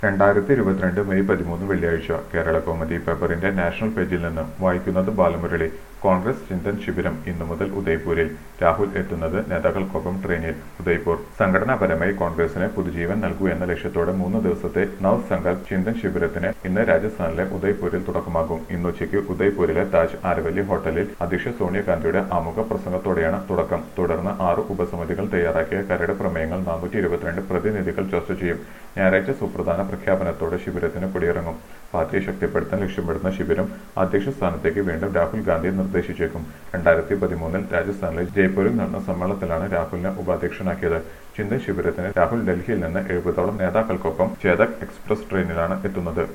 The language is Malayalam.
രണ്ടായിരത്തി ഇരുപത്തിരണ്ട് മെയ് പതിമൂന്ന് വെള്ളിയാഴ്ച കേരള കൗമുദി പേപ്പറിന്റെ നാഷണൽ പേജിൽ നിന്ന് വായിക്കുന്നത് ബാലമുരളി കോൺഗ്രസ് ചിന്തൻ ശിബിരം ഇന്നു മുതൽ ഉദയ്പൂരിൽ രാഹുൽ എത്തുന്നത് നേതാക്കൾക്കൊപ്പം ട്രെയിനിൽ ഉദയ്പൂർ സംഘടനാപരമായി കോൺഗ്രസിന് പുതുജീവൻ നൽകൂ എന്ന ലക്ഷ്യത്തോടെ മൂന്ന് ദിവസത്തെ നവ് സങ്കൽപ് ചിന്തൻ ശിബിരത്തിന് ഇന്ന് രാജസ്ഥാനിലെ ഉദയ്പൂരിൽ തുടക്കമാകും ഇന്നുച്ചയ്ക്ക് ഉദയ്പൂരിലെ താജ് ആരവല്ലി ഹോട്ടലിൽ അധ്യക്ഷ സോണിയാഗാന്ധിയുടെ ആമുഖ പ്രസംഗത്തോടെയാണ് തുടക്കം തുടർന്ന് ആറ് ഉപസമിതികൾ തയ്യാറാക്കിയ കരട് പ്രമേയങ്ങൾ നാനൂറ്റി ഇരുപത്തിരണ്ട് പ്രതിനിധികൾ ചർച്ച ചെയ്യും ഞായറാഴ്ച സുപ്രധാന പ്രഖ്യാപനത്തോടെ ശിബിരത്തിന് കൊടിയിറങ്ങും പാർട്ടിയെ ശക്തിപ്പെടുത്താൻ ലക്ഷ്യമിടുന്ന ശിബിരം അധ്യക്ഷ സ്ഥാനത്തേക്ക് വീണ്ടും രാഹുൽ ഗാന്ധി നിർദ്ദേശിച്ചേക്കും രണ്ടായിരത്തി പതിമൂന്നിൽ രാജസ്ഥാനിലെ ജയ്പൂരിൽ നടന്ന സമ്മേളനത്തിലാണ് രാഹുലിനെ ഉപാധ്യക്ഷനാക്കിയത് ചിന്തൻ ശിബിരത്തിന് രാഹുൽ ഡൽഹിയിൽ നിന്ന് എഴുപതോളം നേതാക്കൾക്കൊപ്പം ചേതക് എക്സ്പ്രസ് ട്രെയിനിലാണ് എത്തുന്നത്